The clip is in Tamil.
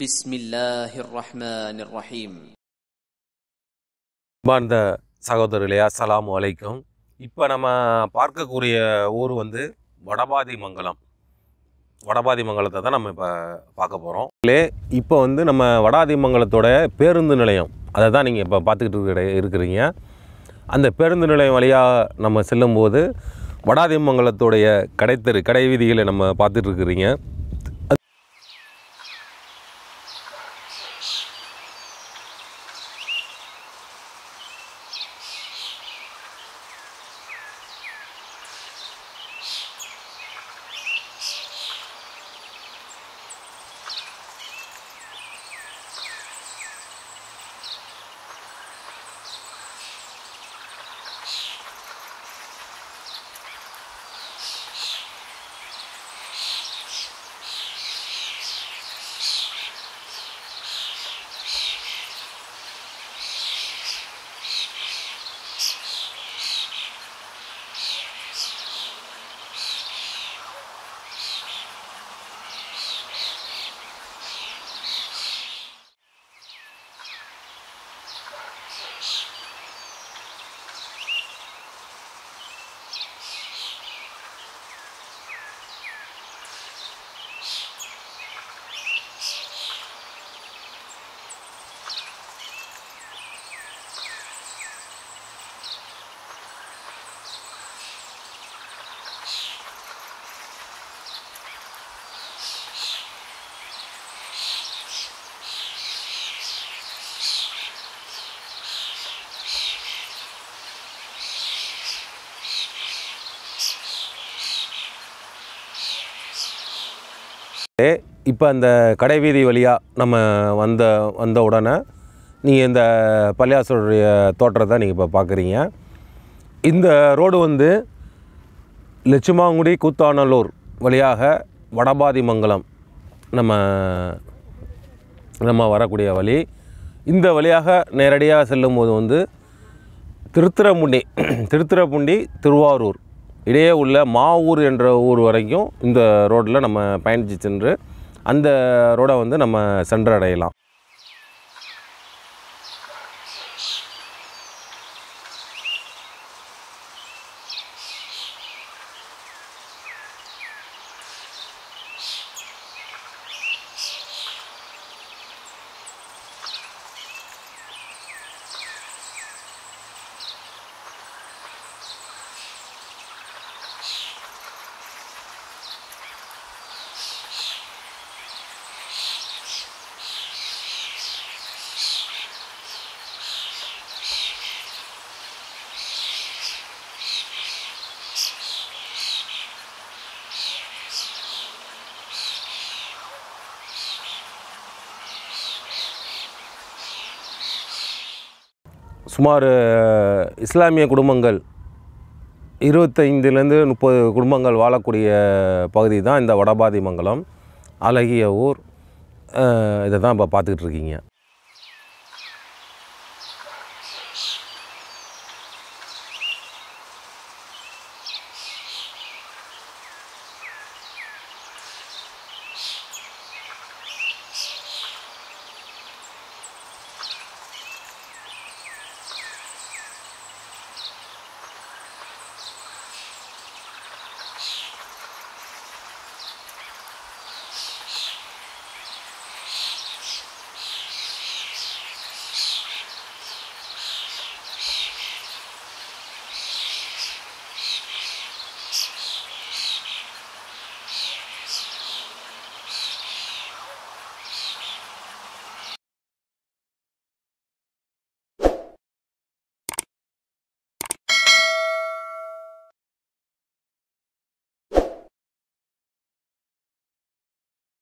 بسم الله الرحمن الرحيم அன்பார்ந்த சகோதரர்களே அஸ்ஸலாமு அலைக்கும் இப்போ நம்ம பார்க்கக்கூடிய ஊர் வந்து வடபாதி மங்கலம் வடபாதி மங்கலத்தை தான் நம்ம இப்போ பார்க்க போகிறோம் இப்போ வந்து நம்ம வடாதி மங்கலத்தோட பேருந்து நிலையம் அதை தான் நீங்கள் இப்போ பார்த்துக்கிட்டு இருக்கிற இருக்கிறீங்க அந்த பேருந்து நிலையம் வழியாக நம்ம செல்லும்போது வடாதி மங்கலத்தோடைய கடைத்தெரு கடை வீதிகளை நம்ம பார்த்துட்டு இருக்கிறீங்க இப்போ அந்த கடை வீதி வழியாக நம்ம வந்த வந்த உடனே நீங்கள் இந்த பள்ளியாசருடைய தோற்றத்தை நீங்கள் இப்போ பார்க்குறீங்க இந்த ரோடு வந்து லட்சுமாங்குடி கூத்தாநல்லூர் வழியாக வடபாதி மங்கலம் நம்ம நம்ம வரக்கூடிய வழி இந்த வழியாக நேரடியாக செல்லும்போது வந்து திருத்துறைப்பூண்டி திருத்துறைப்பூண்டி திருவாரூர் இடையே உள்ள மாவூர் என்ற ஊர் வரைக்கும் இந்த ரோட்டில் நம்ம பயணித்து சென்று அந்த ரோடை வந்து நம்ம சென்றடையலாம் சுமார் அஹ், இஸ்லாமிய குடும்பங்கள் இருபத்தைந்துலேருந்து முப்பது குடும்பங்கள் வாழக்கூடிய பகுதி தான் இந்த வடபாதி மங்கலம் அழகிய ஊர் அஹ், இதை தான் இப்போ பார்த்துக்கிட்டு இருக்கீங்க